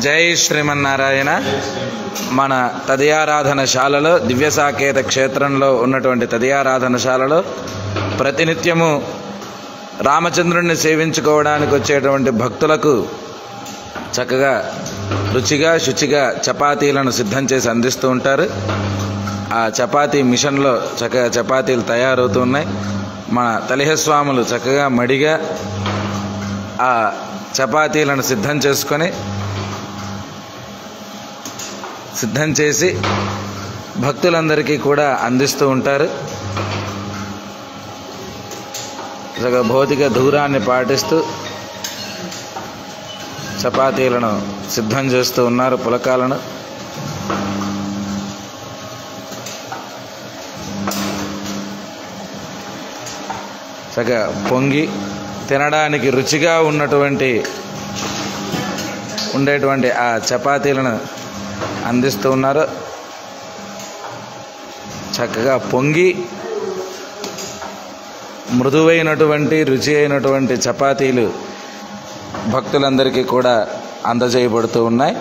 జై శ్రీమన్నారాయణ మన తదియారాధన శాలలో దివ్యసాకేత క్షేత్రంలో ఉన్నటువంటి తదియారాధన శాలలో ప్రతినిత్యము రామచంద్రుణ్ణి సేవించుకోవడానికి వచ్చేటువంటి భక్తులకు చక్కగా రుచిగా శుచిగా చపాతీలను సిద్ధం చేసి అందిస్తూ ఉంటారు ఆ చపాతీ మిషన్లో చక్కగా చపాతీలు తయారవుతూ ఉన్నాయి మన తలిహస్వాములు చక్కగా మడిగా ఆ చపాతీలను సిద్ధం చేసుకొని సిద్ధం చేసి భక్తులందరికీ కూడా అందిస్తూ ఉంటారు చక్కగా భౌతిక దూరాన్ని పాటిస్తూ చపాతీలను సిద్ధం చేస్తూ ఉన్నారు పులకాలను చక్కగా పొంగి తినడానికి రుచిగా ఉన్నటువంటి ఉండేటువంటి ఆ చపాతీలను అందిస్తూ ఉన్నారు చక్కగా పొంగి మృదువైనటువంటి రుచి అయినటువంటి చపాతీలు భక్తులందరికీ కూడా అందజేయబడుతూ ఉన్నాయి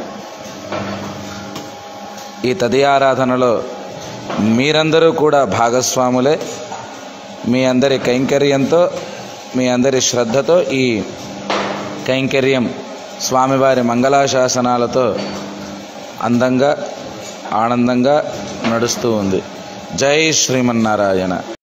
ఈ తదియారాధనలో మీరందరూ కూడా భాగస్వాములే మీ అందరి కైంకర్యంతో మీ అందరి శ్రద్ధతో ఈ కైంకర్యం స్వామివారి మంగళాశాసనాలతో అందంగా ఆనందంగా నడుస్తూ ఉంది జై శ్రీమన్నారాయణ